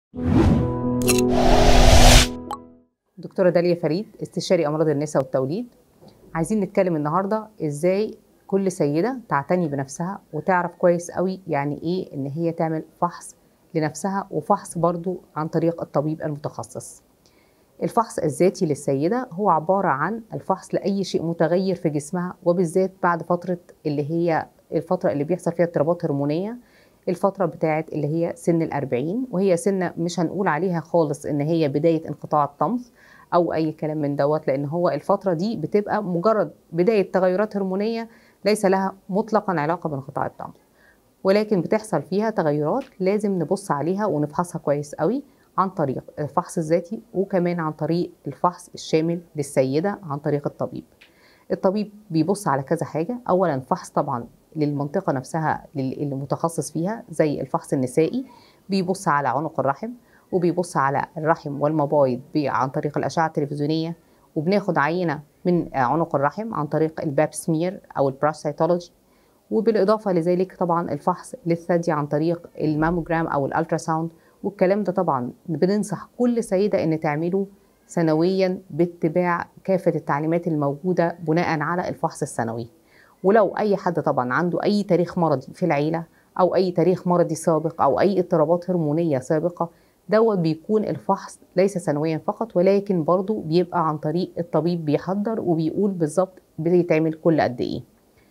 دكتورة داليا فريد استشاري أمراض النساء والتوليد عايزين نتكلم النهاردة إزاي كل سيدة تعتني بنفسها وتعرف كويس قوي يعني إيه إن هي تعمل فحص لنفسها وفحص برضو عن طريق الطبيب المتخصص الفحص الذاتي للسيدة هو عبارة عن الفحص لأي شيء متغير في جسمها وبالذات بعد فترة اللي هي الفترة اللي بيحصل فيها اضطرابات هرمونية الفترة بتاعت اللي هي سن الأربعين وهي سنة مش هنقول عليها خالص إن هي بداية انقطاع الطمث أو أي كلام من دوت لأن هو الفترة دي بتبقى مجرد بداية تغيرات هرمونية ليس لها مطلقا علاقة بانقطاع الطمث ولكن بتحصل فيها تغيرات لازم نبص عليها ونفحصها كويس قوي عن طريق الفحص الذاتي وكمان عن طريق الفحص الشامل للسيدة عن طريق الطبيب الطبيب بيبص على كذا حاجة أولا فحص طبعا للمنطقة نفسها اللي متخصص فيها زي الفحص النسائي بيبص على عنق الرحم وبيبص على الرحم والمبايض عن طريق الأشعة التلفزيونية وبناخد عينة من عنق الرحم عن طريق الباب سمير أو البراستيتولوجي وبالإضافة لذلك طبعا الفحص للثدي عن طريق الماموجرام أو الألتراساوند والكلام ده طبعا بننصح كل سيدة إن تعمله سنويا باتباع كافة التعليمات الموجودة بناء على الفحص السنوي ولو أي حد طبعا عنده أي تاريخ مرضي في العيلة أو أي تاريخ مرضي سابق أو أي اضطرابات هرمونية سابقة دوت بيكون الفحص ليس سنويا فقط ولكن برضه بيبقى عن طريق الطبيب بيحضر وبيقول بالظبط بيتعمل كل قد ايه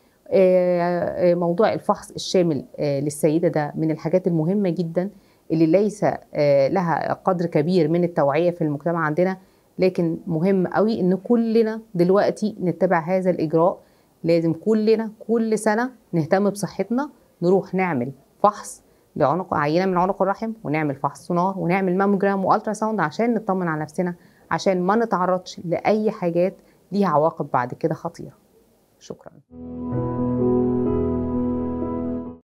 موضوع الفحص الشامل للسيدة ده من الحاجات المهمة جدا اللي ليس لها قدر كبير من التوعية في المجتمع عندنا لكن مهم قوي ان كلنا دلوقتي نتبع هذا الإجراء لازم كلنا كل سنة نهتم بصحتنا نروح نعمل فحص لعنق عينه من عنق الرحم ونعمل فحص سونار ونعمل ماموجرام والترا ساوند عشان نطمن على نفسنا عشان ما نتعرضش لاي حاجات ليها عواقب بعد كده خطيره شكرا